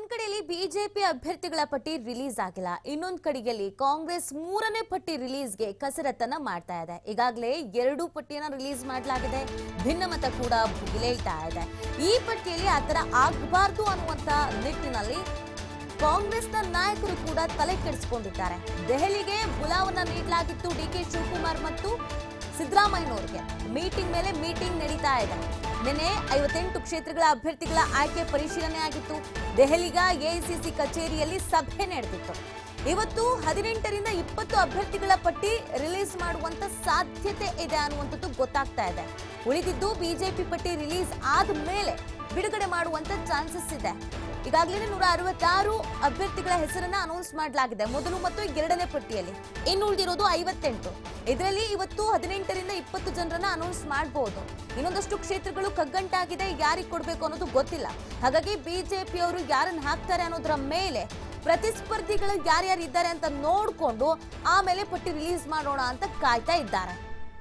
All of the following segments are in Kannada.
ಒಂದ್ ಕಡೆಯಲ್ಲಿ ಬಿಜೆಪಿ ಅಭ್ಯರ್ಥಿಗಳ ಪಟ್ಟಿ ರಿಲೀಸ್ ಆಗಿಲ್ಲ ಇನ್ನೊಂದ್ ಕಡೆಯಲ್ಲಿ ಕಾಂಗ್ರೆಸ್ ಮೂರನೇ ಪಟ್ಟಿ ರಿಲೀಸ್ಗೆ ಕಸರತ್ತನ್ನ ಮಾಡ್ತಾ ಇದೆ ಈಗಾಗಲೇ ಎರಡು ಪಟ್ಟಿಯನ್ನ ರಿಲೀಸ್ ಮಾಡಲಾಗಿದೆ ಭಿನ್ನಮತ ಕೂಡ ಭುಗಿಲೇಳ್ತಾ ಇದೆ ಈ ಪಟ್ಟಿಯಲ್ಲಿ ಆತರ ಆಗಬಾರ್ದು ಅನ್ನುವಂತ ನಿಟ್ಟಿನಲ್ಲಿ ಕಾಂಗ್ರೆಸ್ನ ನಾಯಕರು ಕೂಡ ತಲೆ ಕೆಡಿಸಿಕೊಂಡಿದ್ದಾರೆ ದೆಹಲಿಗೆ ಬುಲಾವನ್ನ ನೀಡಲಾಗಿತ್ತು ಡಿ ಕೆ ಶಿವಕುಮಾರ್ ಮತ್ತು ಸಿದ್ದರಾಮಯ್ಯನವರಿಗೆ ಮೀಟಿಂಗ್ ಮೇಲೆ ಮೀಟಿಂಗ್ ನಡೀತಾ ಇದೆ ನಿನ್ನೆ ಐವತ್ತೆಂಟು ಕ್ಷೇತ್ರಗಳ ಅಭ್ಯರ್ಥಿಗಳ ಆಯ್ಕೆ ಪರಿಶೀಲನೆ ಆಗಿತ್ತು ದೆಹಲಿಗ ಎಐಸಿಸಿ ಕಚೇರಿಯಲ್ಲಿ ಸಭೆ ನಡೆದಿತ್ತು ಇವತ್ತು ಹದಿನೆಂಟರಿಂದ ಇಪ್ಪತ್ತು ಅಭ್ಯರ್ಥಿಗಳ ಪಟ್ಟಿ ರಿಲೀಸ್ ಮಾಡುವಂತ ಸಾಧ್ಯತೆ ಇದೆ ಅನ್ನುವಂಥದ್ದು ಗೊತ್ತಾಗ್ತಾ ಇದೆ ಉಳಿದಿದ್ದು ಬಿಜೆಪಿ ಪಟ್ಟಿ ರಿಲೀಸ್ ಆದ ಮೇಲೆ ಬಿಡುಗಡೆ ಮಾಡುವಂತ ಚಾನ್ಸಸ್ ಇದೆ ಈಗಾಗಲೇ ನೂರ ಅರವತ್ತಾರು ಅಭ್ಯರ್ಥಿಗಳ ಹೆಸರನ್ನ ಅನೌನ್ಸ್ ಮಾಡಲಾಗಿದೆ ಮೊದಲು ಮತ್ತು ಎರಡನೇ ಪಟ್ಟಿಯಲ್ಲಿ ಇನ್ನು ಉಳಿದಿರೋದು ಐವತ್ತೆಂಟು ಇದರಲ್ಲಿ ಇವತ್ತು ಹದಿನೆಂಟರಿಂದ ಇಪ್ಪತ್ತು ಜನರನ್ನ ಅನೌನ್ಸ್ ಮಾಡಬಹುದು ಇನ್ನೊಂದಷ್ಟು ಕ್ಷೇತ್ರಗಳು ಕಗ್ಗಂಟಾಗಿದೆ ಯಾರಿಗೆ ಕೊಡಬೇಕು ಅನ್ನೋದು ಗೊತ್ತಿಲ್ಲ ಹಾಗಾಗಿ ಬಿಜೆಪಿಯವರು ಯಾರನ್ನ ಹಾಕ್ತಾರೆ ಅನ್ನೋದರ ಮೇಲೆ ಪ್ರತಿಸ್ಪರ್ಧಿಗಳು ಯಾರ್ಯಾರು ಇದ್ದಾರೆ ಅಂತ ನೋಡ್ಕೊಂಡು ಆಮೇಲೆ ಪಟ್ಟಿ ರಿಲೀಸ್ ಮಾಡೋಣ ಅಂತ ಕಾಯ್ತಾ ಇದ್ದಾರೆ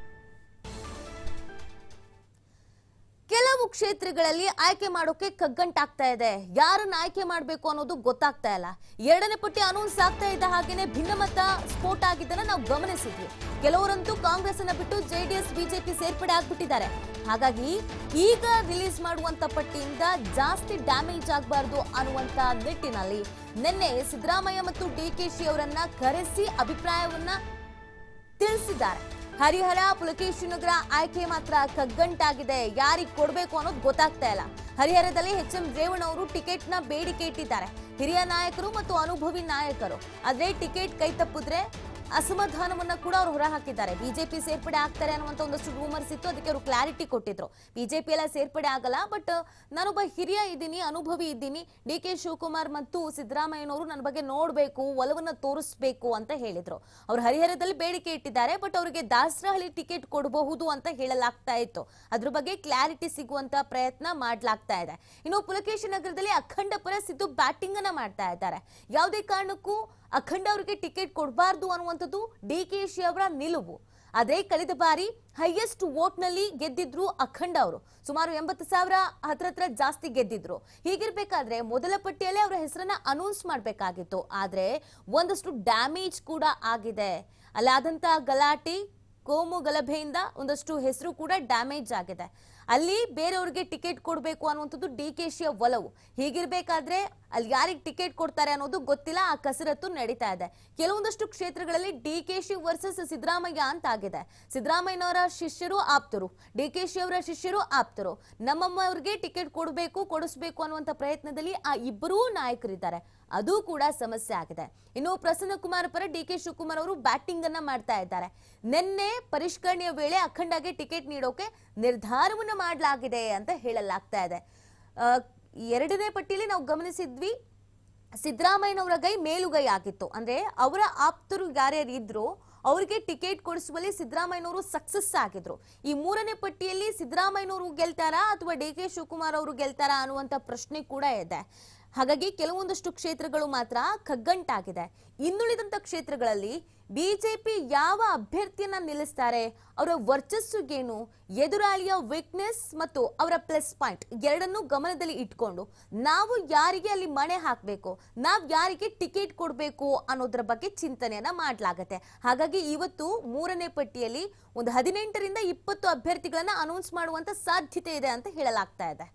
ಕೆಲವು ಕ್ಷೇತ್ರಗಳಲ್ಲಿ ಆಯ್ಕೆ ಮಾಡೋಕೆ ಕಗ್ಗಂಟಾಗ್ತಾ ಇದೆ ಯಾರನ್ನ ಆಯ್ಕೆ ಮಾಡಬೇಕು ಅನ್ನೋದು ಗೊತ್ತಾಗ್ತಾ ಇಲ್ಲ ಎರಡನೇ ಪಟ್ಟಿ ಅನೌನ್ಸ್ ಆಗ್ತಾ ಇದ್ದ ಹಾಗೇನೆ ಭಿನ್ನಮತ ಸ್ಫೋಟ ಆಗಿದ್ದನ್ನ ನಾವು ಗಮನಿಸಿದ್ವಿ ಕೆಲವರಂತೂ ಕಾಂಗ್ರೆಸ್ ಅನ್ನ ಬಿಟ್ಟು ಜೆಡಿಎಸ್ ಬಿಜೆಪಿ ಸೇರ್ಪಡೆ ಆಗ್ಬಿಟ್ಟಿದ್ದಾರೆ ಹಾಗಾಗಿ ಈಗ ರಿಲೀಸ್ ಮಾಡುವಂತ ಪಟ್ಟಿಯಿಂದ ಜಾಸ್ತಿ ಡ್ಯಾಮೇಜ್ ಆಗಬಾರ್ದು ಅನ್ನುವಂತ ನಿಟ್ಟಿನಲ್ಲಿ ನಿನ್ನೆ ಸಿದ್ದರಾಮಯ್ಯ ಮತ್ತು ಡಿಕೆಶಿ ಅವರನ್ನ ಕರೆಸಿ ಅಭಿಪ್ರಾಯವನ್ನ ತಿಳಿಸಿದ್ದಾರೆ ಹರಿಹರ ಪುಲಕೇಶಿನಗರ ಆಯ್ಕೆ ಮಾತ್ರ ಕಗ್ಗಂಟಾಗಿದೆ ಯಾರಿಗೆ ಕೊಡಬೇಕು ಅನ್ನೋದು ಗೊತ್ತಾಗ್ತಾ ಇಲ್ಲ ಹರಿಹರದಲ್ಲಿ ಎಚ್ ಎಂ ರೇವಣ್ಣ ಅವರು ಟಿಕೆಟ್ ನ ಬೇಡಿಕೆ ಇಟ್ಟಿದ್ದಾರೆ ಹಿರಿಯ ನಾಯಕರು ಮತ್ತು ಅನುಭವಿ ನಾಯಕರು ಆದ್ರೆ ಟಿಕೆಟ್ ಕೈ ತಪ್ಪಿದ್ರೆ ಅಸಮಾಧಾನವನ್ನ ಕೂಡ ಅವರು ಹೊರಹಾಕಿದ್ದಾರೆ ಬಿಜೆಪಿ ಸೇರ್ಪಡೆ ಆಗ್ತಾರೆ ಅನ್ನುವಂತ ಒಂದಷ್ಟು ರೂಮರ್ಸ್ ಇತ್ತು ಅದಕ್ಕೆ ಅವರು ಕ್ಲಾರಿಟಿ ಕೊಟ್ಟಿದ್ರು ಬಿಜೆಪಿ ಎಲ್ಲ ಸೇರ್ಪಡೆ ಆಗಲ್ಲ ಬಟ್ ನಾನೊಬ್ಬ ಹಿರಿಯ ಇದ್ದೀನಿ ಅನುಭವಿ ಇದ್ದೀನಿ ಡಿ ಕೆ ಶಿವಕುಮಾರ್ ಮತ್ತು ಸಿದ್ದರಾಮಯ್ಯನವರು ನನ್ನ ಬಗ್ಗೆ ನೋಡಬೇಕು ಒಲವನ್ನ ತೋರಿಸ್ಬೇಕು ಅಂತ ಹೇಳಿದ್ರು ಅವರು ಹರಿಹರದಲ್ಲಿ ಬೇಡಿಕೆ ಇಟ್ಟಿದ್ದಾರೆ ಬಟ್ ಅವರಿಗೆ ದಾಸರಹಳ್ಳಿ ಟಿಕೆಟ್ ಕೊಡಬಹುದು ಅಂತ ಹೇಳಲಾಗ್ತಾ ಇತ್ತು ಅದ್ರ ಬಗ್ಗೆ ಕ್ಲಾರಿಟಿ ಸಿಗುವಂತ ಪ್ರಯತ್ನ ಮಾಡ್ಲಾಗ್ತಾ ಇದೆ ಇನ್ನು ಪುಲಕೇಶಿ ನಗರದಲ್ಲಿ ಅಖಂಡ ಪರ ಸಿದ್ದು ಬ್ಯಾಟಿಂಗ್ ಅನ್ನ ಮಾಡ್ತಾ ಇದ್ದಾರೆ ಯಾವುದೇ ಕಾರಣಕ್ಕೂ ಅಖಂಡ ಅವರಿಗೆ ಟಿಕೆಟ್ ಕೊಡಬಾರ್ದು ಅನ್ನುವಂಥದ್ದು ಡಿ ಕೆ ಶಿ ಅವರ ನಿಲುವು ಆದ್ರೆ ಕಳೆದ ಬಾರಿ ಹೈಯೆಸ್ಟ್ ವೋಟ್ ನಲ್ಲಿ ಗೆದ್ದಿದ್ರು ಅಖಂಡ ಅವರು ಸುಮಾರು ಎಂಬತ್ತು ಸಾವಿರ ಹತ್ರ ಹತ್ರ ಜಾಸ್ತಿ ಗೆದ್ದಿದ್ರು ಹೀಗಿರ್ಬೇಕಾದ್ರೆ ಮೊದಲ ಪಟ್ಟಿಯಲ್ಲೇ ಅವರ ಹೆಸರನ್ನ ಅನೌನ್ಸ್ ಮಾಡಬೇಕಾಗಿತ್ತು ಆದ್ರೆ ಒಂದಷ್ಟು ಡ್ಯಾಮೇಜ್ ಕೂಡ ಆಗಿದೆ ಅಲ್ಲಾದಂತ ಗಲಾಟೆ ಕೋಮು ಗಲಭೆಯಿಂದ ಒಂದಷ್ಟು ಹೆಸರು ಕೂಡ ಡ್ಯಾಮೇಜ್ ಆಗಿದೆ ಅಲ್ಲಿ ಬೇರೆಯವ್ರಿಗೆ ಟಿಕೆಟ್ ಕೊಡಬೇಕು ಅನ್ನುವಂಥದ್ದು ಡಿ ಕೆ ಶಿಯ ಒಲವು ಹೀಗಿರ್ಬೇಕಾದ್ರೆ ಅಲ್ಲಿ ಯಾರಿಗೆ ಟಿಕೆಟ್ ಕೊಡ್ತಾರೆ ಅನ್ನೋದು ಗೊತ್ತಿಲ್ಲ ಆ ಕಸರತ್ತು ನಡೀತಾ ಇದೆ ಕೆಲವೊಂದಷ್ಟು ಕ್ಷೇತ್ರಗಳಲ್ಲಿ ಡಿ ಕೆ ಶಿ ವರ್ಸಸ್ ಸಿದ್ದರಾಮಯ್ಯ ಅಂತ ಆಗಿದೆ ಸಿದ್ದರಾಮಯ್ಯನವರ ಶಿಷ್ಯರು ಆಪ್ತರು ಡಿ ಕೆ ಶಿ ಅವರ ಶಿಷ್ಯರು ಆಪ್ತರು ನಮ್ಮಮ್ಮವ್ರಿಗೆ ಟಿಕೆಟ್ ಕೊಡಬೇಕು ಕೊಡಿಸ್ಬೇಕು ಅನ್ನುವಂಥ ಪ್ರಯತ್ನದಲ್ಲಿ ಆ ಇಬ್ಬರೂ ನಾಯಕರಿದ್ದಾರೆ ಅದು ಕೂಡ ಸಮಸ್ಯೆ ಆಗಿದೆ ಇನ್ನು ಪ್ರಸನ್ನ ಕುಮಾರ್ ಪರ ಡಿ ಕೆ ಶಿವಕುಮಾರ್ ಅವರು ಬ್ಯಾಟಿಂಗ್ ಅನ್ನ ಮಾಡ್ತಾ ಇದ್ದಾರೆ ನಿನ್ನೆ ಪರಿಷ್ಕರಣೆಯ ವೇಳೆ ಅಖಂಡಗೆ ಟಿಕೆಟ್ ನೀಡೋಕೆ ನಿರ್ಧಾರವನ್ನ ಮಾಡಲಾಗಿದೆ ಅಂತ ಹೇಳಲಾಗ್ತಾ ಇದೆ ಆ, ಎರಡನೇ ಪಟ್ಟಿಯಲ್ಲಿ ನಾವು ಗಮನಿಸಿದ್ವಿ ಸಿದ್ದರಾಮಯ್ಯನವರ ಕೈ ಮೇಲುಗೈ ಆಗಿತ್ತು ಅಂದ್ರೆ ಅವರ ಆಪ್ತರು ಯಾರ್ಯಾರು ಇದ್ರು ಅವರಿಗೆ ಟಿಕೆಟ್ ಕೊಡಿಸುವಲ್ಲಿ ಸಿದ್ದರಾಮಯ್ಯನವರು ಸಕ್ಸಸ್ ಆಗಿದ್ರು ಈ ಮೂರನೇ ಪಟ್ಟಿಯಲ್ಲಿ ಸಿದ್ದರಾಮಯ್ಯನವರು ಗೆಲ್ತಾರಾ ಅಥವಾ ಡಿ ಕೆ ಶಿವಕುಮಾರ್ ಅವರು ಗೆಲ್ತಾರಾ ಅನ್ನುವಂತ ಪ್ರಶ್ನೆ ಕೂಡ ಇದೆ ಹಾಗಾಗಿ ಕೆಲವೊಂದಷ್ಟು ಕ್ಷೇತ್ರಗಳು ಮಾತ್ರ ಕಗ್ಗಂಟಾಗಿದೆ ಇನ್ನುಳಿದಂತ ಕ್ಷೇತ್ರಗಳಲ್ಲಿ ಬಿಜೆಪಿ ಯಾವ ಅಭ್ಯರ್ಥಿಯನ್ನ ನಿಲ್ಲಿಸ್ತಾರೆ ಅವರ ವರ್ಚಸ್ಸುಗೇನು ಎದುರಾಳಿಯ ವೀಕ್ನೆಸ್ ಮತ್ತು ಅವರ ಪ್ಲಸ್ ಪಾಯಿಂಟ್ ಎರಡನ್ನೂ ಗಮನದಲ್ಲಿ ಇಟ್ಕೊಂಡು ನಾವು ಯಾರಿಗೆ ಅಲ್ಲಿ ಮಣೆ ಹಾಕಬೇಕು ನಾವು ಯಾರಿಗೆ ಟಿಕೆಟ್ ಕೊಡಬೇಕು ಅನ್ನೋದ್ರ ಬಗ್ಗೆ ಚಿಂತನೆಯನ್ನ ಮಾಡಲಾಗತ್ತೆ ಹಾಗಾಗಿ ಇವತ್ತು ಮೂರನೇ ಪಟ್ಟಿಯಲ್ಲಿ ಒಂದು ಹದಿನೆಂಟರಿಂದ ಇಪ್ಪತ್ತು ಅಭ್ಯರ್ಥಿಗಳನ್ನ ಅನೌನ್ಸ್ ಮಾಡುವಂತ ಸಾಧ್ಯತೆ ಇದೆ ಅಂತ ಹೇಳಲಾಗ್ತಾ ಇದೆ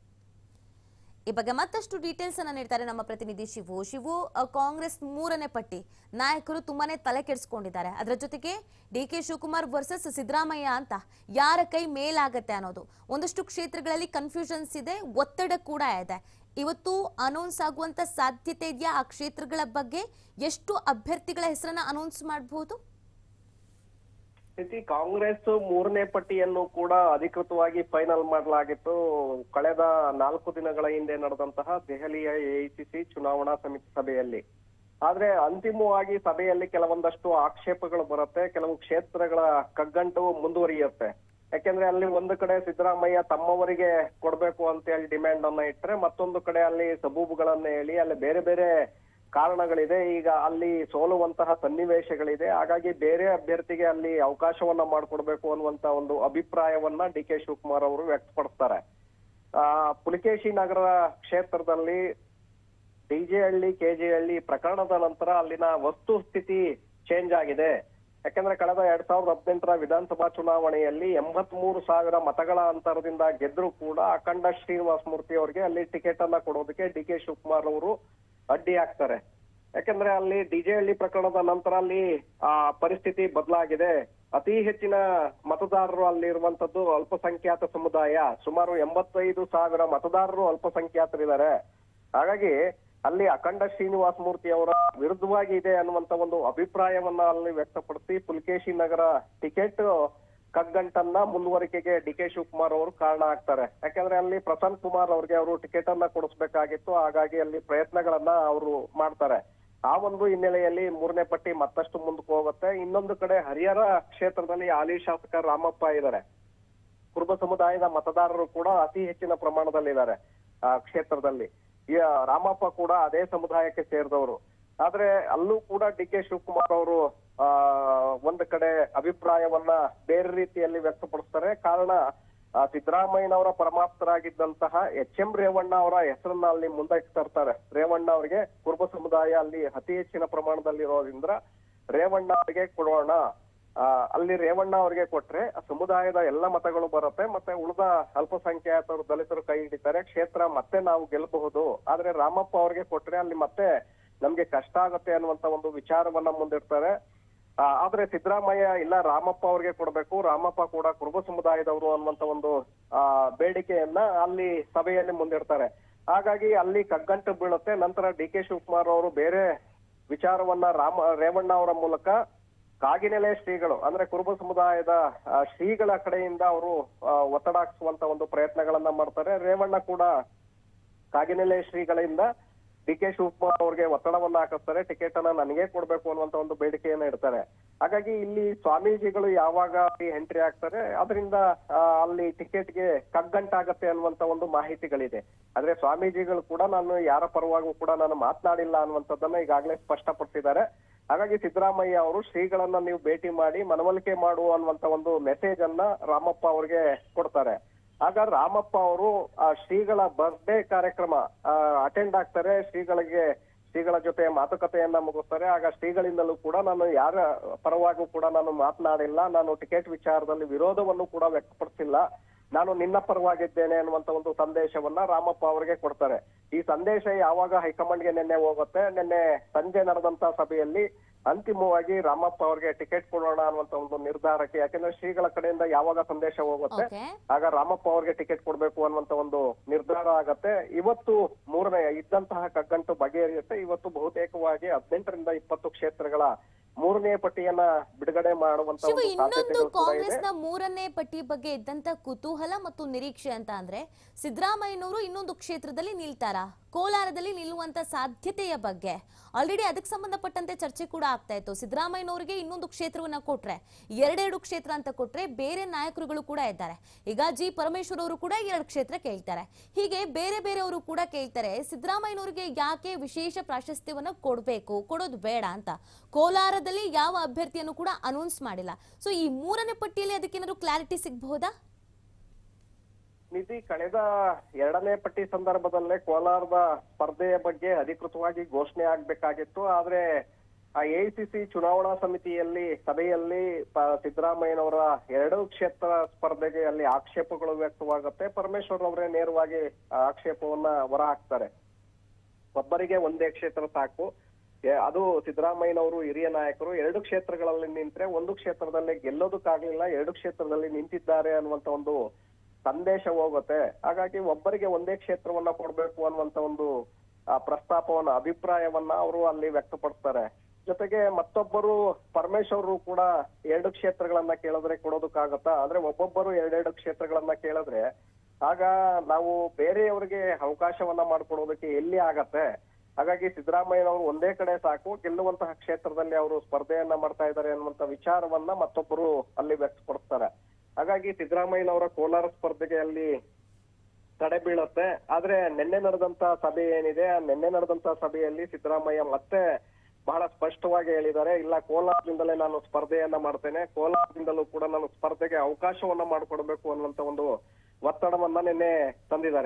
ಈ ಬಗ್ಗೆ ಮತ್ತಷ್ಟು ಡೀಟೇಲ್ಸ್ ಅನ್ನ ನೀಡ್ತಾರೆ ನಮ್ಮ ಪ್ರತಿನಿಧಿ ಶಿವು ಶಿವು ಅ, ಕಾಂಗ್ರೆಸ್ ಮೂರನೇ ಪಟ್ಟಿ ನಾಯಕರು ತುಂಬಾನೇ ತಲೆ ಕೆಡಿಸ್ಕೊಂಡಿದ್ದಾರೆ ಅದರ ಜೊತೆಗೆ D K Shivakumar versus Siddaramaiah ಅಂತ ಯಾರ ಕೈ ಮೇಲಾಗತ್ತೆ ಅನ್ನೋದು ಒಂದಷ್ಟು ಕ್ಷೇತ್ರಗಳಲ್ಲಿ ಕನ್ಫ್ಯೂಷನ್ಸ್ ಇದೆ ಒತ್ತಡ ಕೂಡ ಇದೆ ಇವತ್ತು ಅನೌನ್ಸ್ ಆಗುವಂತ ಸಾಧ್ಯತೆ ಇದೆಯಾ ಆ ಕ್ಷೇತ್ರಗಳ ಬಗ್ಗೆ ಎಷ್ಟು ಅಭ್ಯರ್ಥಿಗಳ ಹೆಸರನ್ನ ಅನೌನ್ಸ್ ಮಾಡಬಹುದು ಸ್ಥಿತಿ ಕಾಂಗ್ರೆಸ್ ಮೂರನೇ ಪಟ್ಟಿಯನ್ನು ಕೂಡ ಅಧಿಕೃತವಾಗಿ ಫೈನಲ್ ಮಾಡಲಾಗಿತ್ತು ಕಳೆದ ನಾಲ್ಕು ದಿನಗಳ ಹಿಂದೆ ನಡೆದಂತಹ ದೆಹಲಿಯ ಎಐಸಿಸಿ ಚುನಾವಣಾ ಸಮಿತಿ ಸಭೆಯಲ್ಲಿ ಆದ್ರೆ ಅಂತಿಮವಾಗಿ ಸಭೆಯಲ್ಲಿ ಕೆಲವೊಂದಷ್ಟು ಆಕ್ಷೇಪಗಳು ಬರುತ್ತೆ ಕೆಲವು ಕ್ಷೇತ್ರಗಳ ಕಗ್ಗಂಟು ಮುಂದುವರಿಯುತ್ತೆ ಯಾಕೆಂದ್ರೆ ಅಲ್ಲಿ ಒಂದು ಕಡೆ ಸಿದ್ದರಾಮಯ್ಯ ತಮ್ಮವರಿಗೆ ಕೊಡ್ಬೇಕು ಅಂತ ಹೇಳಿ ಡಿಮ್ಯಾಂಡ್ ಅನ್ನ ಇಟ್ರೆ ಮತ್ತೊಂದು ಕಡೆ ಅಲ್ಲಿ ಸಬೂಬುಗಳನ್ನ ಹೇಳಿ ಅಲ್ಲಿ ಬೇರೆ ಬೇರೆ ಕಾರಣಗಳಿದೆ ಈಗ ಅಲ್ಲಿ ಸೋಲುವಂತಹ ಸನ್ನಿವೇಶಗಳಿದೆ ಹಾಗಾಗಿ ಬೇರೆ ಅಭ್ಯರ್ಥಿಗೆ ಅಲ್ಲಿ ಅವಕಾಶವನ್ನ ಮಾಡಿಕೊಡ್ಬೇಕು ಅನ್ನುವಂತ ಒಂದು ಅಭಿಪ್ರಾಯವನ್ನ ಡಿ ಕೆ ಶಿವಕುಮಾರ್ ಅವರು ವ್ಯಕ್ತಪಡಿಸ್ತಾರೆ ಆ ಪುಲಿಕೇಶಿ ನಗರ ಕ್ಷೇತ್ರದಲ್ಲಿ ಡಿಜೆ ಹಳ್ಳಿ ಕೆಜೆ ಹಳ್ಳಿ ಪ್ರಕರಣದ ನಂತರ ಅಲ್ಲಿನ ವಸ್ತುಸ್ಥಿತಿ ಚೇಂಜ್ ಆಗಿದೆ ಯಾಕಂದ್ರೆ ಕಳೆದ ಎರಡ್ ಸಾವಿರದ ಹದಿನೆಂಟರ ವಿಧಾನಸಭಾ ಚುನಾವಣೆಯಲ್ಲಿ ಎಂಬತ್ ಮೂರು ಸಾವಿರ ಮತಗಳ ಅಂತರದಿಂದ ಗೆದ್ರು ಕೂಡ ಅಖಂಡ ಶ್ರೀನಿವಾಸ ಮೂರ್ತಿ ಅವರಿಗೆ ಅಲ್ಲಿ ಟಿಕೆಟ್ ಅನ್ನ ಕೊಡೋದಕ್ಕೆ ಡಿ ಕೆ ಶಿವಕುಮಾರ್ ಅವರು ಅಡ್ಡಿ ಆಗ್ತಾರೆ ಯಾಕಂದ್ರೆ ಅಲ್ಲಿ ಡಿಜೆ ಹಳ್ಳಿ ಪ್ರಕರಣದ ನಂತರ ಅಲ್ಲಿ ಆ ಪರಿಸ್ಥಿತಿ ಬದಲಾಗಿದೆ ಅತಿ ಹೆಚ್ಚಿನ ಮತದಾರರು ಅಲ್ಲಿ ಇರುವಂತದ್ದು ಅಲ್ಪಸಂಖ್ಯಾತ ಸಮುದಾಯ ಸುಮಾರು ಎಂಬತ್ತೈದು ಸಾವಿರ ಮತದಾರರು ಅಲ್ಪಸಂಖ್ಯಾತರಿದ್ದಾರೆ ಹಾಗಾಗಿ ಅಲ್ಲಿ ಅಖಂಡ ಶ್ರೀನಿವಾಸ ಮೂರ್ತಿ ಅವರ ವಿರುದ್ಧವಾಗಿ ಇದೆ ಅನ್ನುವಂತ ಒಂದು ಅಭಿಪ್ರಾಯವನ್ನ ಅಲ್ಲಿ ವ್ಯಕ್ತಪಡಿಸಿ ಪುಲ್ಕೇಶಿ ನಗರ ಟಿಕೆಟ್ ಕಗ್ಗಂಟನ್ನ ಮುಂದುವರಿಕೆಗೆ ಡಿ ಕೆ ಶಿವಕುಮಾರ್ ಅವರು ಕಾರಣ ಆಗ್ತಾರೆ ಯಾಕಂದ್ರೆ ಅಲ್ಲಿ ಪ್ರಸನ್ನ ಕುಮಾರ್ ಅವ್ರಿಗೆ ಅವರು ಟಿಕೆಟ್ ಅನ್ನ ಕೊಡಿಸ್ಬೇಕಾಗಿತ್ತು ಹಾಗಾಗಿ ಅಲ್ಲಿ ಪ್ರಯತ್ನಗಳನ್ನ ಅವರು ಮಾಡ್ತಾರೆ ಆ ಒಂದು ಹಿನ್ನೆಲೆಯಲ್ಲಿ ಮೂರನೇ ಪಟ್ಟಿ ಮತ್ತಷ್ಟು ಮುಂದಕ್ಕೆ ಹೋಗುತ್ತೆ ಇನ್ನೊಂದು ಕಡೆ ಹರಿಹರ ಕ್ಷೇತ್ರದಲ್ಲಿ ಹಾಲಿ ಶಾಸಕ ರಾಮಪ್ಪ ಇದ್ದಾರೆ ಕುರುಬ ಸಮುದಾಯದ ಮತದಾರರು ಕೂಡ ಅತಿ ಹೆಚ್ಚಿನ ಪ್ರಮಾಣದಲ್ಲಿದ್ದಾರೆ ಆ ಕ್ಷೇತ್ರದಲ್ಲಿ ಈ ರಾಮಪ್ಪ ಕೂಡ ಅದೇ ಸಮುದಾಯಕ್ಕೆ ಸೇರಿದವರು ಆದ್ರೆ ಅಲ್ಲೂ ಕೂಡ ಡಿ ಕೆ ಶಿವಕುಮಾರ್ ಅವರು ಆ ಒಂದು ಕಡೆ ಅಭಿಪ್ರಾಯವನ್ನ ಬೇರೆ ರೀತಿಯಲ್ಲಿ ವ್ಯಕ್ತಪಡಿಸ್ತಾರೆ ಕಾರಣ ಆ, ಸಿದ್ದರಾಮಯ್ಯನವರ ಪರಮಾಪ್ತರಾಗಿದ್ದಂತಹ ಎಚ್ ಎಂ ರೇವಣ್ಣ ಅವರ ಹೆಸರನ್ನ ಅಲ್ಲಿ ಮುಂದಕ್ಕೆ ತರ್ತಾರೆ ರೇವಣ್ಣ ಅವರಿಗೆ ಕುರುಬ ಸಮುದಾಯ ಅಲ್ಲಿ ಅತಿ ಹೆಚ್ಚಿನ ಪ್ರಮಾಣದಲ್ಲಿರೋದ್ರಿಂದ ರೇವಣ್ಣ ಅವರಿಗೆ ಕೊಡೋಣ ಆ, ಅಲ್ಲಿ ರೇವಣ್ಣ ಅವರಿಗೆ ಕೊಟ್ರೆ ಆ ಸಮುದಾಯದ ಎಲ್ಲ ಮತಗಳು ಬರುತ್ತೆ ಮತ್ತೆ ಉಳಿದ ಅಲ್ಪಸಂಖ್ಯಾತರು ದಲಿತರು ಕೈ ಹಿಡಿತಾರೆ ಕ್ಷೇತ್ರ ಮತ್ತೆ ನಾವು ಗೆಲ್ಲಬಹುದು ಆದ್ರೆ ರಾಮಪ್ಪ ಅವರಿಗೆ ಕೊಟ್ರೆ ಅಲ್ಲಿ ಮತ್ತೆ ನಮ್ಗೆ ಕಷ್ಟ ಆಗುತ್ತೆ ಅನ್ನುವಂತ ಒಂದು ವಿಚಾರವನ್ನ ಮುಂದಿಡ್ತಾರೆ ಆ, ಆದ್ರೆ ಸಿದ್ದರಾಮಯ್ಯ ಇಲ್ಲ ರಾಮಪ್ಪ ಅವ್ರಿಗೆ ಕೊಡ್ಬೇಕು ರಾಮಪ್ಪ ಕೂಡ ಕುರುಬ ಸಮುದಾಯದವರು ಅನ್ನುವಂತ ಒಂದು ಆ ಬೇಡಿಕೆಯನ್ನ ಅಲ್ಲಿ ಸಭೆಯಲ್ಲಿ ಮುಂದಿಡ್ತಾರೆ ಹಾಗಾಗಿ ಅಲ್ಲಿ ಕಗ್ಗಂಟು ಬೀಳುತ್ತೆ ನಂತರ ಡಿ ಕೆ ಶಿವಕುಮಾರ್ ಅವರು ಬೇರೆ ವಿಚಾರವನ್ನ ರಾಮ ರೇವಣ್ಣ ಅವರ ಮೂಲಕ ಕಾಗಿನೆಲೆ ಶ್ರೀಗಳು ಅಂದ್ರೆ ಕುರುಬ ಸಮುದಾಯದ ಆ, ಶ್ರೀಗಳ ಕಡೆಯಿಂದ ಅವರು ಒತ್ತಡ ಹಾಕ್ಸುವಂತ ಒಂದು ಪ್ರಯತ್ನಗಳನ್ನ ಮಾಡ್ತಾರೆ ರೇವಣ್ಣ ಕೂಡ ಕಾಗಿನೆಲೆ ಶ್ರೀಗಳಿಂದ ಡಿ ಕೆ ಶಿವಕುಮಾರ್ ಅವ್ರಿಗೆ ಒತ್ತಡವನ್ನ ಹಾಕಿಸ್ತಾರೆ ಟಿಕೆಟ್ ಅನ್ನ ನನಗೆ ಕೊಡ್ಬೇಕು ಅನ್ನುವಂತ ಒಂದು ಬೇಡಿಕೆಯನ್ನ ಇಡ್ತಾರೆ ಹಾಗಾಗಿ ಇಲ್ಲಿ ಸ್ವಾಮೀಜಿಗಳು ಯಾವಾಗ ಎಂಟ್ರಿ ಆಗ್ತಾರೆ ಅದರಿಂದ ಅಲ್ಲಿ ಟಿಕೆಟ್ಗೆ ಕಗ್ಗಂಟಾಗತ್ತೆ ಅನ್ನುವಂತ ಒಂದು ಮಾಹಿತಿಗಳಿದೆ ಆದ್ರೆ ಸ್ವಾಮೀಜಿಗಳು ಕೂಡ ನಾನು ಯಾರ ಪರವಾಗೂ ಕೂಡ ನಾನು ಮಾತನಾಡಿಲ್ಲ ಅನ್ನುವಂಥದ್ದನ್ನ ಈಗಾಗಲೇ ಸ್ಪಷ್ಟಪಡಿಸಿದ್ದಾರೆ ಹಾಗಾಗಿ ಸಿದ್ದರಾಮಯ್ಯ ಅವರು ಶ್ರೀಗಳನ್ನ ನೀವು ಭೇಟಿ ಮಾಡಿ ಮನವೊಲಿಕೆ ಮಾಡು ಅನ್ನುವಂತ ಒಂದು ಮೆಸೇಜ್ ಅನ್ನ ರಾಮಪ್ಪ ಅವ್ರಿಗೆ ಕೊಡ್ತಾರೆ ಆಗ ರಾಮಪ್ಪ ಅವರು ಆ ಶ್ರೀಗಳ ಬರ್ಡೇ ಕಾರ್ಯಕ್ರಮ ಅಟೆಂಡ್ ಆಗ್ತಾರೆ ಶ್ರೀಗಳಿಗೆ ಶ್ರೀಗಳ ಜೊತೆ ಮಾತುಕತೆಯನ್ನ ಮುಗಿಸ್ತಾರೆ ಆಗ ಶ್ರೀಗಳಿಂದಲೂ ಕೂಡ ನಾನು ಯಾರ ಪರವಾಗೂ ಕೂಡ ನಾನು ಮಾತನಾಡಿಲ್ಲ ನಾನು ಟಿಕೆಟ್ ವಿಚಾರದಲ್ಲಿ ವಿರೋಧವನ್ನು ಕೂಡ ವ್ಯಕ್ತಪಡಿಸಿಲ್ಲ ನಾನು ನಿನ್ನ ಪರವಾಗಿದ್ದೇನೆ ಅನ್ನುವಂತ ಒಂದು ಸಂದೇಶವನ್ನ ರಾಮಪ್ಪ ಅವರಿಗೆ ಕೊಡ್ತಾರೆ ಈ ಸಂದೇಶ ಯಾವಾಗ ಹೈಕಮಾಂಡ್ಗೆ ನಿನ್ನೆ ಹೋಗುತ್ತೆ ನಿನ್ನೆ ಸಂಜೆ ನಡೆದಂತ ಸಭೆಯಲ್ಲಿ ಅಂತಿಮವಾಗಿ ರಾಮಪ್ಪ ಅವರಿಗೆ ಟಿಕೆಟ್ ಕೊಡೋಣ ಅನ್ನುವಂತ ಒಂದು ನಿರ್ಧಾರಕ್ಕೆ ಯಾಕಂದ್ರೆ ಶ್ರೀಗಳ ಕಡೆಯಿಂದ ಯಾವಾಗ ಸಂದೇಶ ಹೋಗುತ್ತೆ ಓಕೆ ಆಗ ರಾಮಪ್ಪ ಅವ್ರಿಗೆ ಟಿಕೆಟ್ ಕೊಡ್ಬೇಕು ಅನ್ನುವಂತ ಒಂದು ನಿರ್ಧಾರ ಆಗತ್ತೆ ಇವತ್ತು ಮೂರನೇ ಇದ್ದಂತಹ ಕಗ್ಗಂಟು ಬಗೆಹರಿಯುತ್ತೆ ಇವತ್ತು ಬಹುತೇಕವಾಗಿ ಹದಿನೆಂಟರಿಂದ ಇಪ್ಪತ್ತು ಕ್ಷೇತ್ರಗಳ ಮೂರನೇ ಪಟ್ಟಿಯನ್ನ ಬಿಡುಗಡೆ ಮಾಡುವಂತ ಶಿವ ಒಂದು ಇನ್ನೊಂದು ಸಾಧ್ಯತೆಗಳು ಕೂಡ ಇದೆ ಕಾಂಗ್ರೆಸ್ನ ಮೂರನೇ ಪಟ್ಟಿ ಬಗ್ಗೆ ಇದ್ದಂತ ಕುತೂಹಲ ಮತ್ತು ನಿರೀಕ್ಷೆ ಅಂತ ಅಂದ್ರೆ ಸಿದ್ದರಾಮಯ್ಯನವರು ಇನ್ನೊಂದು ಕ್ಷೇತ್ರದಲ್ಲಿ ನಿಲ್ತಾರಾ ಕೋಲಾರದಲ್ಲಿ ನಿಲ್ಲುವಂತ ಸಾಧ್ಯತೆಯ ಬಗ್ಗೆ ಆಲ್ರೆಡಿ ಅದಕ್ಕೆ ಸಂಬಂಧಪಟ್ಟಂತೆ ಚರ್ಚೆ ಕೂಡ ಆಗ್ತಾ ಇತ್ತು ಸಿದ್ದರಾಮಯ್ಯನವರಿಗೆ ಇನ್ನೊಂದು ಕ್ಷೇತ್ರವನ್ನ ಕೊಟ್ರೆ ಎರಡೆರಡು ಕ್ಷೇತ್ರ ಅಂತ ಕೊಟ್ರೆ ಬೇರೆ ನಾಯಕರುಗಳು ಕೂಡ ಇದ್ದಾರೆ ಈಗ ಜಿ ಪರಮೇಶ್ವರ್ ಅವರು ಕೂಡ ಎರಡು ಕ್ಷೇತ್ರ ಕೇಳ್ತಾರೆ ಹೀಗೆ ಬೇರೆ ಬೇರೆಯವರು ಕೂಡ ಕೇಳ್ತಾರೆ ಸಿದ್ದರಾಮಯ್ಯನವರಿಗೆ ಯಾಕೆ ವಿಶೇಷ ಪ್ರಾಶಸ್ತ್ಯವನ್ನ ಕೊಡಬೇಕು ಕೊಡೋದು ಬೇಡ ಅಂತ ಕೋಲಾರದಲ್ಲಿ ಯಾವ ಅಭ್ಯರ್ಥಿಯನ್ನು ಕೂಡ ಅನೌನ್ಸ್ ಮಾಡಿಲ್ಲ ಸೊ ಈ ಮೂರನೇ ಪಟ್ಟಿಯಲ್ಲಿ ಅದಕ್ಕೇನಾದ್ರು ಕ್ಲಾರಿಟಿ ಸಿಗಬಹುದಾ ನಿಧಿ ಕಳೆದ ಎರಡನೇ ಪಟ್ಟಿ ಸಂದರ್ಭದಲ್ಲೇ ಕೋಲಾರದ ಸ್ಪರ್ಧೆಯ ಬಗ್ಗೆ ಅಧಿಕೃತವಾಗಿ ಘೋಷಣೆ ಆಗ್ಬೇಕಾಗಿತ್ತು ಆದ್ರೆ ಆ ಎಐಸಿಸಿ ಚುನಾವಣಾ ಸಮಿತಿಯಲ್ಲಿ ಸಭೆಯಲ್ಲಿ ಪ- ಸಿದ್ದರಾಮಯ್ಯನವರ ಎರಡು ಕ್ಷೇತ್ರ ಸ್ಪರ್ಧೆಗೆ ಅಲ್ಲಿ ಆಕ್ಷೇಪಗಳು ವ್ಯಕ್ತವಾಗುತ್ತೆ ಪರಮೇಶ್ವರ್ ಅವರೇ ನೇರವಾಗಿ ಆ ಆಕ್ಷೇಪವನ್ನ ಹೊರ ಹಾಕ್ತಾರೆ ಒಬ್ಬರಿಗೆ ಒಂದೇ ಕ್ಷೇತ್ರ ಸಾಕು ಎ- ಅದು ಸಿದ್ದರಾಮಯ್ಯನವರು ಹಿರಿಯ ನಾಯಕರು ಎರಡು ಕ್ಷೇತ್ರಗಳಲ್ಲಿ ನಿಂತ್ರೆ ಒಂದು ಕ್ಷೇತ್ರದಲ್ಲಿ ಗೆಲ್ಲೋದಕ್ಕಾಗ್ಲಿಲ್ಲ ಎರಡು ಕ್ಷೇತ್ರದಲ್ಲಿ ನಿಂತಿದ್ದಾರೆ ಅನ್ನುವಂತ ಒಂದು ಸಂದೇಶ ಹೋಗುತ್ತೆ ಹಾಗಾಗಿ ಒಬ್ಬರಿಗೆ ಒಂದೇ ಕ್ಷೇತ್ರವನ್ನ ಕೊಡ್ಬೇಕು ಅನ್ನುವಂತ ಒಂದು ಆ, ಪ್ರಸ್ತಾಪವನ್ನ ಅಭಿಪ್ರಾಯವನ್ನ ಅವರು ಅಲ್ಲಿ ವ್ಯಕ್ತಪಡಿಸ್ತಾರೆ ಜೊತೆಗೆ ಮತ್ತೊಬ್ಬರು ಪರಮೇಶ್ವರರು ಕೂಡ ಎರಡು ಕ್ಷೇತ್ರಗಳನ್ನ ಕೇಳಿದ್ರೆ ಕೊಡೋದಕ್ಕಾಗತ್ತಾ ಅಂದ್ರೆ ಒಬ್ಬೊಬ್ಬರು ಎರಡೆರಡು ಕ್ಷೇತ್ರಗಳನ್ನ ಕೇಳಿದ್ರೆ ಆಗ ನಾವು ಬೇರೆಯವರಿಗೆ ಅವಕಾಶವನ್ನ ಮಾಡ್ಕೊಡೋದಕ್ಕೆ ಎಲ್ಲಿ ಆಗತ್ತೆ ಹಾಗಾಗಿ ಸಿದ್ದರಾಮಯ್ಯನವರು ಒಂದೇ ಕಡೆ ಸಾಕು ಗೆಲ್ಲುವಂತಹ ಕ್ಷೇತ್ರದಲ್ಲಿ ಅವರು ಸ್ಪರ್ಧೆಯನ್ನ ಮಾಡ್ತಾ ಇದ್ದಾರೆ ಅನ್ನುವಂತ ವಿಚಾರವನ್ನ ಮತ್ತೊಬ್ಬರು ಅಲ್ಲಿ ವ್ಯಕ್ತಪಡಿಸ್ತಾರೆ ಹಾಗಾಗಿ ಸಿದ್ದರಾಮಯ್ಯನವರ ಕೋಲಾರ ಸ್ಪರ್ಧೆಗೆ ಅಲ್ಲಿ ತಡೆ ಬೀಳುತ್ತೆ ಆದ್ರೆ ನಿನ್ನೆ ನಡೆದಂತ ಸಭೆ ಏನಿದೆ ಆ ನಿನ್ನೆ ನಡೆದಂತ ಸಭೆಯಲ್ಲಿ ಸಿದ್ದರಾಮಯ್ಯ ಮತ್ತೆ ಬಹಳ ಸ್ಪಷ್ಟವಾಗಿ ಹೇಳಿದ್ದಾರೆ ಇಲ್ಲ ಕೋಲಾರದಿಂದಲೇ ನಾನು ಸ್ಪರ್ಧೆಯನ್ನ ಮಾಡ್ತೇನೆ ಕೋಲಾರದಿಂದಲೂ ಕೂಡ ನಾನು ಸ್ಪರ್ಧೆಗೆ ಅವಕಾಶವನ್ನ ಮಾಡಿಕೊಡ್ಬೇಕು ಅನ್ನುವಂತ ಒಂದು ಒತ್ತಡವನ್ನ ನಿನ್ನೆ ತಂದಿದ್ದಾರೆ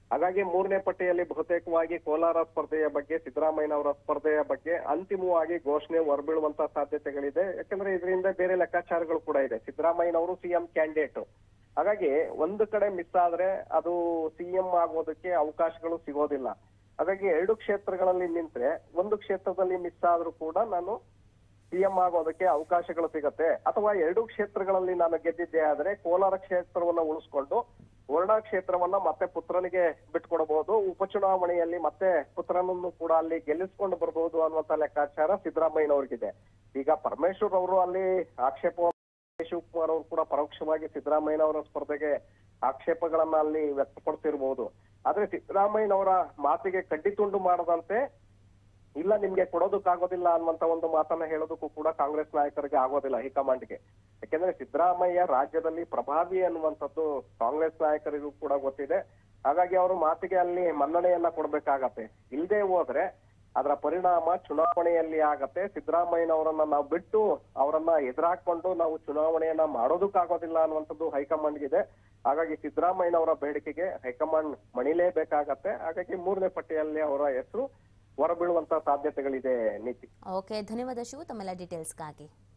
ಹಾಗಾಗಿ ಮೂರನೇ ಪಟ್ಟಿಯಲ್ಲಿ ಬಹುತೇಕವಾಗಿ ಕೋಲಾರ ಸ್ಪರ್ಧೆಯ ಬಗ್ಗೆ ಸಿದ್ದರಾಮಯ್ಯನವರ ಸ್ಪರ್ಧೆಯ ಬಗ್ಗೆ ಅಂತಿಮವಾಗಿ ಘೋಷಣೆ ಹೊರಬೀಳುವಂತ ಸಾಧ್ಯತೆಗಳಿದೆ ಯಾಕಂದ್ರೆ ಇದರಿಂದ ಬೇರೆ ಲೆಕ್ಕಾಚಾರಗಳು ಕೂಡ ಇದೆ ಸಿದ್ದರಾಮಯ್ಯನವರು ಸಿಎಂ ಕ್ಯಾಂಡಿಡೇಟ್ ಹಾಗಾಗಿ ಒಂದು ಕಡೆ ಮಿಸ್ ಆದ್ರೆ ಅದು ಸಿಎಂ ಆಗೋದಕ್ಕೆ ಅವಕಾಶಗಳು ಸಿಗೋದಿಲ್ಲ ಹಾಗಾಗಿ ಎರಡು ಕ್ಷೇತ್ರಗಳಲ್ಲಿ ನಿಂತ್ರೆ ಒಂದು ಕ್ಷೇತ್ರದಲ್ಲಿ ಮಿಸ್ ಆದ್ರೂ ಕೂಡ ನಾನು ಸಿಎಂ ಆಗೋದಕ್ಕೆ ಅವಕಾಶಗಳು ಸಿಗತ್ತೆ ಅಥವಾ ಎರಡು ಕ್ಷೇತ್ರಗಳಲ್ಲಿ ನಾನು ಗೆದ್ದಿದ್ದೆ ಆದ್ರೆ ಕೋಲಾರ ಕ್ಷೇತ್ರವನ್ನ ಉಳಿಸ್ಕೊಂಡು ವರ್ಣಾ ಕ್ಷೇತ್ರವನ್ನ ಮತ್ತೆ ಪುತ್ರನಿಗೆ ಬಿಟ್ಕೊಡಬಹುದು ಉಪಚುನಾವಣೆಯಲ್ಲಿ ಮತ್ತೆ ಪುತ್ರನನ್ನು ಕೂಡ ಅಲ್ಲಿ ಗೆಲ್ಲಿಸ್ಕೊಂಡು ಬರ್ಬೋದು ಅನ್ನುವಂತ ಲೆಕ್ಕಾಚಾರ ಸಿದ್ದರಾಮಯ್ಯನವ್ರಿಗಿದೆ ಈಗ ಪರಮೇಶ್ವರ್ ಅವರು ಅಲ್ಲಿ ಆಕ್ಷೇಪ ಶಿವಕುಮಾರ್ ಅವರು ಕೂಡ ಪರೋಕ್ಷವಾಗಿ ಸಿದ್ದರಾಮಯ್ಯನವರ ಸ್ಪರ್ಧೆಗೆ ಆಕ್ಷೇಪಗಳನ್ನ ಅಲ್ಲಿ ವ್ಯಕ್ತಪಡಿಸಿರ್ಬೋದು ಆದ್ರೆ ಸಿದ್ದರಾಮಯ್ಯನವರ ಮಾತಿಗೆ ಕಡ್ಡಿತುಂಡು ಮಾಡದಂತೆ ಇಲ್ಲ ನಿಮ್ಗೆ ಕೊಡೋದಕ್ಕಾಗೋದಿಲ್ಲ ಅನ್ನುವಂತ ಒಂದು ಮಾತನ್ನ ಹೇಳೋದಕ್ಕೂ ಕೂಡ ಕಾಂಗ್ರೆಸ್ ನಾಯಕರಿಗೆ ಆಗೋದಿಲ್ಲ ಹೈಕಮಾಂಡ್ಗೆ ಯಾಕೆಂದ್ರೆ ಸಿದ್ದರಾಮಯ್ಯ ರಾಜ್ಯದಲ್ಲಿ ಪ್ರಭಾವಿ ಅನ್ನುವಂಥದ್ದು ಕಾಂಗ್ರೆಸ್ ನಾಯಕರಿಗೂ ಕೂಡ ಗೊತ್ತಿದೆ ಹಾಗಾಗಿ ಅವರು ಮಾತಿಗೆ ಅಲ್ಲಿ ಮನ್ನಣೆಯನ್ನ ಕೊಡ್ಬೇಕಾಗತ್ತೆ ಇಲ್ಲದೆ ಹೋದ್ರೆ ಅದರ ಪರಿಣಾಮ ಚುನಾವಣೆಯಲ್ಲಿ ಆಗತ್ತೆ ಸಿದ್ದರಾಮಯ್ಯನವರನ್ನ ನಾವು ಬಿಟ್ಟು ಅವರನ್ನ ಎದುರಾಕೊಂಡು ನಾವು ಚುನಾವಣೆಯನ್ನ ಮಾಡೋದಕ್ಕಾಗೋದಿಲ್ಲ ಅನ್ನುವಂಥದ್ದು ಹೈಕಮಾಂಡ್ಗಿದೆ ಹಾಗಾಗಿ ಸಿದ್ದರಾಮಯ್ಯನವರ ಬೇಡಿಕೆಗೆ ಹೈಕಮಾಂಡ್ ಮಣಿಲೇಬೇಕಾಗತ್ತೆ ಹಾಗಾಗಿ ಮೂರನೇ ಪಟ್ಟಿಯಲ್ಲಿ ಅವರ ಹೆಸರು ಹೊರಬೀಳುವಂತ ಸಾಧ್ಯತೆಗಳಿದೆ ನೀತಿ ಓಕೆ ಧನ್ಯವಾದ ಶಿವು ತಮ್ಮೆಲ್ಲ ಡೀಟೇಲ್ಸ್ಗಾಗಿ